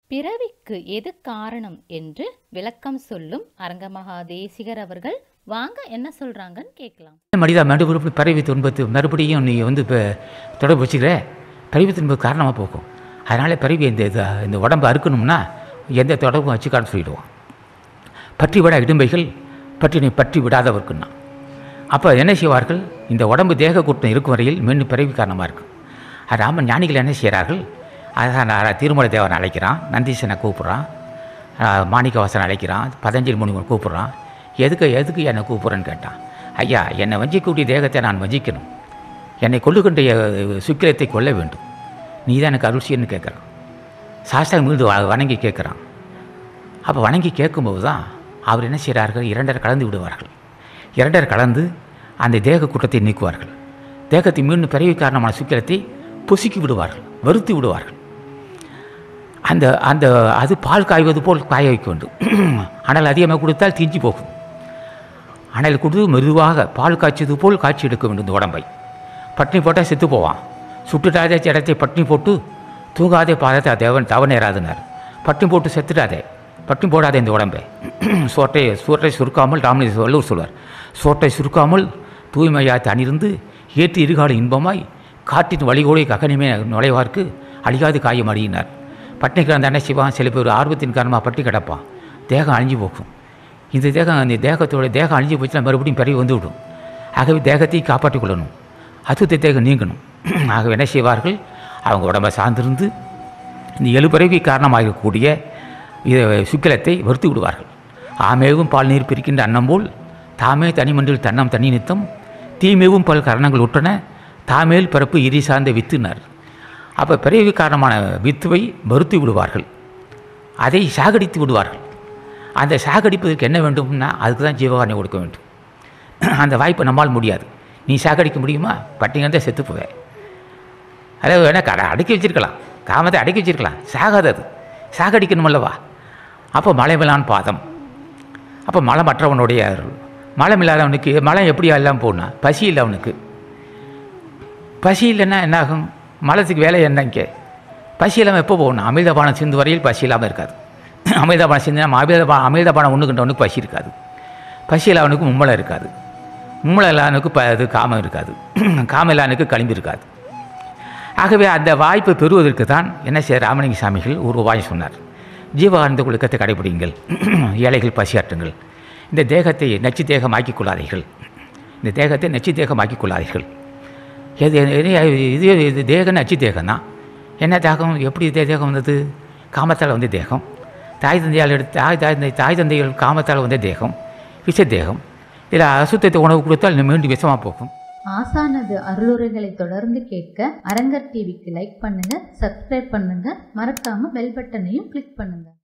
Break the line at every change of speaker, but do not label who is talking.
பிறவிக்கு எது காரணம் என்று விளக்கம் சொல்லும் அரங்கமகா தேசிகர் அவர்கள் வாங்க என்ன சொல்றாங்கன்னு கேட்கலாம்
மனிதா மறுபடியும் பிறவி துன்பத்து மறுபடியும் நீ வந்து இப்போ தொடர்பு வச்சுக்கிற பிறவி துன்பம் காரணமாக போக்கும் அதனால் பிறவி இந்த இது இந்த உடம்பு அறுக்கணும்னா எந்த தொடர்பும் வச்சுக்கான்னு சொல்லிடுவான் பற்றி விட இடும்பைகள் பற்றி நீ பற்றி விடாதவர்க்குன்னா அப்போ என்ன செய்வார்கள் இந்த உடம்பு தேக கூட்டம் இருக்கும் வரையில் மீண்டும் பிறவி காரணமாக இருக்கும் அது ராமன் ஞானிகள் என்ன செய்கிறார்கள் அதான் நான் திருமலை தேவன் அழைக்கிறான் நந்தீசனை கூப்பிட்றான் மாணிக்கவாசன் அழைக்கிறான் பதஞ்சலி முனிவன் கூப்பிட்றான் எதுக்கு எதுக்கு என்னை கூப்பிட்றேன்னு கேட்டான் ஐயா என்னை வஞ்சிக்கக்கூடிய தேகத்தை நான் வஞ்சிக்கணும் என்னை கொள்ளுகின்ற சுக்கிரத்தை கொள்ள வேண்டும் நீ தான் எனக்கு அருள் செய்யணும்னு கேட்குறான் சாஸ்திரம் மீண்டும் வ- வணங்கி கேட்குறான் அப்போ வணங்கி கேட்கும்போது தான் அவர் என்ன செய்கிறார்கள் இரண்டரை கலந்து விடுவார்கள் இரண்டரை கலந்து அந்த தேக கூட்டத்தை நீக்குவார்கள் தேகத்தை மீண்டும் பிறவி காரணமான சுக்கிரத்தை பொசுக்கி விடுவார்கள் வருத்தி விடுவார்கள் அந்த அந்த அது பால் காய்வது போல் காய வைக்க வேண்டும் ஆனால் அதிகமாக கொடுத்தால் தீஞ்சு போகும் அனல் கொடுத்து மெதுவாக பால் காய்ச்சது போல் காய்ச்சி எடுக்க வேண்டும் இந்த உடம்பை பட்டினி போட்டால் செத்து போவான் சுட்டுட்டாதே இடத்தை பட்டினி போட்டு தூங்காதே பாதத்தை தேவன் தவநேராதுனார் பட்டினி போட்டு செத்துட்டாதே பட்டினி போடாதே இந்த உடம்பை சோட்டை சோற்றை சுருக்காமல் ராமலிங்க வள்ளுவர் சொல்வார் சோட்டை சுருக்காமல் தூய்மையாய் தனிருந்து ஏற்றி இருகாடு இன்பமாய் காட்டின் வழிகோடி ககனிமே நுழைவார்க்கு அழியாது காயம் அடியினார் பட்டினி கிடந்த என்ன செய்வான் சில பேர் ஆர்வத்தின் காரணமாக பட்டி கிடப்பான் தேகம் அழிஞ்சு போகும் இந்த தேகம் அந்த தேகத்தோட தேகம் அழிஞ்சு போச்சுன்னா மறுபடியும் பிறகு வந்து விடும் ஆகவே தேகத்தை காப்பாற்றிக் கொள்ளணும் அசுத்த தேகம் நீங்கணும் ஆகவே என்ன செய்வார்கள் அவங்க உடம்பை சார்ந்திருந்து இந்த எழுபிறவி காரணமாக இருக்கக்கூடிய இதை சுக்கிலத்தை வறுத்து விடுவார்கள் ஆமேவும் பால் நீர் பிரிக்கின்ற அன்னம் போல் தாமே தனிமன்றில் தன்னம் தனி நித்தம் தீமேவும் பல் கரணங்கள் உற்றன தாமேல் பிறப்பு இரி சார்ந்த வித்துனர் அப்போ பிறவி காரணமான வித்துவை மறுத்து விடுவார்கள் அதை சாகடித்து விடுவார்கள் அந்த சாகடிப்பதற்கு என்ன வேண்டும்னா அதுக்கு தான் ஜீவகாரணி கொடுக்க வேண்டும் அந்த வாய்ப்பை நம்மால் முடியாது நீ சாகடிக்க முடியுமா பட்டிங்க தான் செத்து போவேன் அதாவது வேணா கடை அடக்கி வச்சிருக்கலாம் காமத்தை அடக்கி வச்சிருக்கலாம் சாகாதது சாகடிக்கணும் அல்லவா அப்போ மலைமிலான் பாதம் அப்போ மலம் மற்றவனுடைய அருள் மலம் இல்லாதவனுக்கு மலம் எப்படி எல்லாம் போனா பசி இல்லை அவனுக்கு பசி இல்லைன்னா என்ன ஆகும் மலத்துக்கு வேலை என்ன இங்கே பசி இல்லாமல் எப்போ போகணும் அமிர்தபானம் சிந்து வரையில் பசி இல்லாமல் இருக்காது அமிர்தபானம் சிந்தினா அமிர்தபானம் அமிர்தபானம் ஒன்றுக்கின்றவனுக்கு பசி இருக்காது பசி இல்லாதவனுக்கு மும்மலம் இருக்காது மும்மலம் இல்லாதவனுக்கு ப இது காமம் இருக்காது காமம் இல்லாதவனுக்கு களிம்பு இருக்காது ஆகவே அந்த வாய்ப்பை பெறுவதற்கு தான் என்ன செய்ய ராமலிங்க சாமிகள் ஒரு உபாயம் சொன்னார் ஜீவானந்த ஒழுக்கத்தை கடைபிடிங்கள் ஏழைகள் பசியாற்றுங்கள் இந்த தேகத்தை நச்சு தேகமாக்கிக் கொள்ளாதீர்கள் இந்த தேகத்தை நச்சு தேகமாக்கிக் கொள்ளாதீர்கள் எது எது- இது இது தேகம் நச்சு தேகம் தான் என்ன தேகம் எப்படி தே- தேகம் வந்தது காமத்தால் வந்த தேகம் தாய் தந்தையால் எடுத்து தாய் தாய் தந்தை தாய் தந்தைகள் காமத்தால் வந்த தேகம் விஷ தேகம் இதில் அசுத்தத்தை உணவு கொடுத்தால் மீண்டும் விஷமாக போகும்
ஆசானது அருளுரைகளை தொடர்ந்து கேட்க அரங்கர் டிவிக்கு லைக் பண்ணுங்க சப்ஸ்கிரைப் பண்ணுங்க மறக்காம பெல் பட்டனையும் கிளிக் பண்ணுங்க